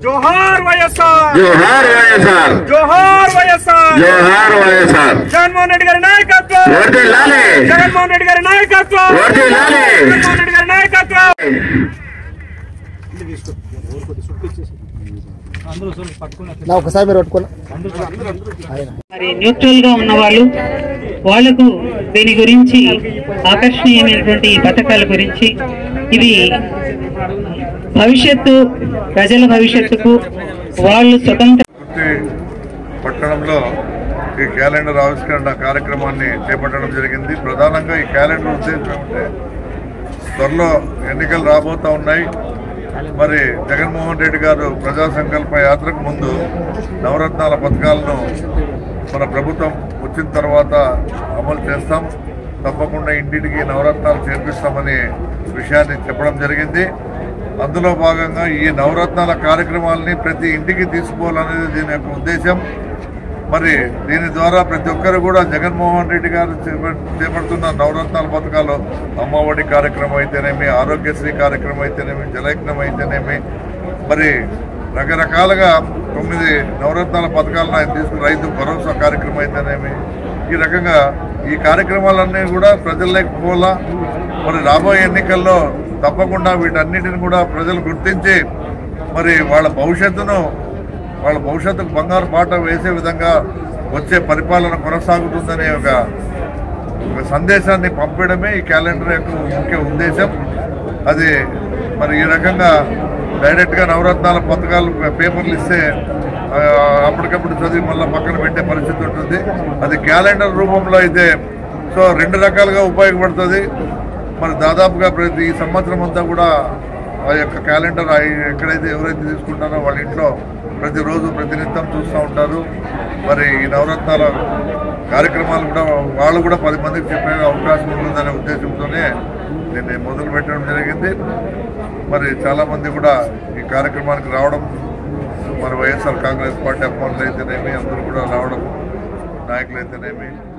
జోహార్ వైఎస్ఆర్ జోహార్ వైఎస్ఆర్ జోహార్ వైఎస్ఆర్ జోహార్ వైఎస్ఆర్ జగన్మోహన్ రెడ్డి గారి నాయకత్వం వర్ధిల్లాలి జగన్మోహన్ రెడ్డి గారి నాయకత్వం వర్ధిల్లాలి జగన్మోహన్ రెడ్డి గారి నాయకత్వం నా ఒకసారి మీరు పట్టుకోండి మరి న్యూట్రల్ గా ఉన్న వాళ్ళు వాళ్లకు దీని గురించి ఆకర్షణీయమైనటువంటి ఈ పథకాల గురించి ఇది భవిష్యత్తు ప్రజల భవిష్యత్తుకు వాళ్ళు స్వతంత్ర గుత్తి పట్టణంలో ఈ క్యాలెండర్ ఆవిష్కరణ కార్యక్రమాన్ని చేపట్టడం జరిగింది ప్రధానంగా ఈ క్యాలెండర్ ఉద్దేశం ఏమంటే త్వరలో ఎన్నికలు రాబోతా ఉన్నాయి మరి జగన్మోహన్ రెడ్డి గారు ప్రజా సంకల్ప యాత్రకు ముందు నవరత్నాల పథకాలను మన ప్రభుత్వం వచ్చిన తర్వాత అమలు చేస్తాం తప్పకుండా ఇంటింటికి నవరత్నాలు చేర్పిస్తామని విషయాన్ని చెప్పడం జరిగింది అందులో భాగంగా ఈ నవరత్నాల కార్యక్రమాలని ప్రతి ఇంటికి తీసుకోవాలనేది దీని యొక్క ఉద్దేశం మరి దీని ద్వారా ప్రతి ఒక్కరు కూడా జగన్మోహన్ రెడ్డి గారు చేప- చేపడుతున్న నవరత్నాల పథకాలు అమ్మఒడి కార్యక్రమం అయితేనేమి ఆరోగ్యశ్రీ కార్యక్రమం అయితేనేమి జలయజ్ఞం అయితేనేమి మరి రకరకాలుగా తొమ్మిది నవరత్నాల పథకాలను ఆయన తీసుకుని రైతు భరోసా కార్యక్రమం అయితేనేమి ఈ రకంగా ఈ కార్యక్రమాలన్నీ కూడా ప్రజల్లోకి పోలా మరి రాబోయే ఎన్నికల్లో తప్పకుండా వీటన్నిటిని కూడా ప్రజలు గుర్తించి మరి వాళ్ళ భవిష్యత్తును వాళ్ళ భవిష్యత్తుకు బంగారు బాట వేసే విధంగా వచ్చే పరిపాలన కొనసాగుతుందనే ఒక ఒక సందేశాన్ని పంపడమే ఈ క్యాలెండర్ యొక్క ముఖ్య ఉద్దేశం అది మరి ఈ రకంగా డైరెక్ట్గా నవరత్నాల పథకాలు పే- పేపర్లు ఇస్తే ఆ, అప్పటికప్పుడు చదివి మళ్ళీ పక్కన పెట్టే పరిస్థితి ఉంటుంది అది క్యాలెండర్ రూపంలో అయితే సో రెండు రకాలుగా ఉపయోగపడుతుంది మరి దాదాపుగా ప్రతి ఈ సంవత్సరం అంతా కూడా ఆ యొక్క క్యాలెండర్ ఆ ఎక్కడైతే ఎవరైతే తీసుకుంటారో వాళ్ళ ఇంట్లో ప్రతిరోజు ప్రతినిత్యం చూస్తూ ఉంటారు మరి ఈ నవరత్నాల కార్యక్రమాలు కూడా వాళ్ళు కూడా పది మందికి చెప్పే అవకాశం ఉంటుందనే ఉద్దేశంతోనే దీన్ని మొదలు పెట్టడం జరిగింది మరి చాలామంది కూడా ఈ కార్యక్రమానికి రావడం మరి వైఎస్ఆర్ కాంగ్రెస్ పార్టీ అభిమానులు అయితేనేమి అందరూ కూడా రావడం నాయకులు అయితేనేమి